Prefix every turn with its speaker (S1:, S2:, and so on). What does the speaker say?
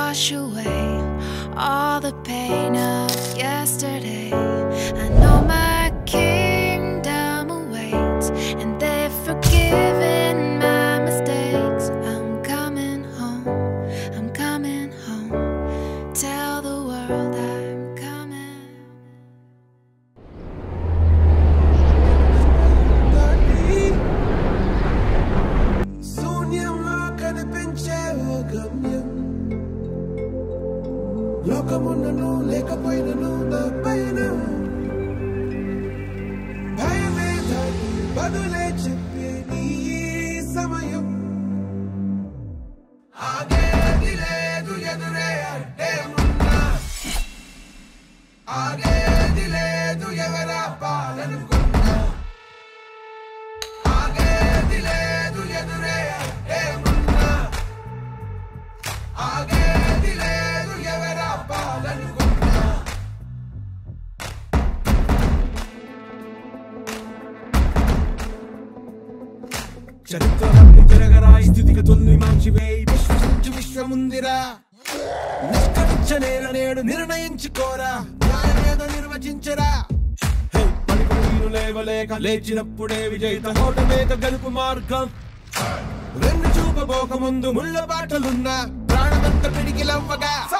S1: wash away all the pain of yesterday. I know my kingdom awaits, and they've forgiven my mistakes. I'm coming home, I'm coming home. Tell the world I'm coming.
S2: శూన్యంలో కనిపించే ఓ గమ్యం లోకమున్నను లేకపోయినను నా పైన భయమే దాటి బదులే చెప్పే నీ సమయం ఆగేది లేదు ఎదురే అడ్డే ఉన్నా ఆగేది లేదు ఎవరా పాలనుకున్నా ఆగేది లేదు ఎదురే అడ్డే ఉన్నా ఆగేది లేదు ఎవరా పాలనుకున్నా చరిత్రలన్నీ తిరగరాయి స్థితిగతుల్ని మార్చివేయి విశ్వసించు విశ్వముందిరా నిష్కరించ నేల నేడు నిర్ణయించుకోరా న్యాయమేదో నిర్వచించరా హే, పలుకులు వీరు లేవలేక లేచినప్పుడే విజయిత ఓటమేక గెలుపు మార్గం రెండు చూపబోక ముందు ముళ్ళ బాటలున్నా ప్రాణమంత పిడికిలవ్వగా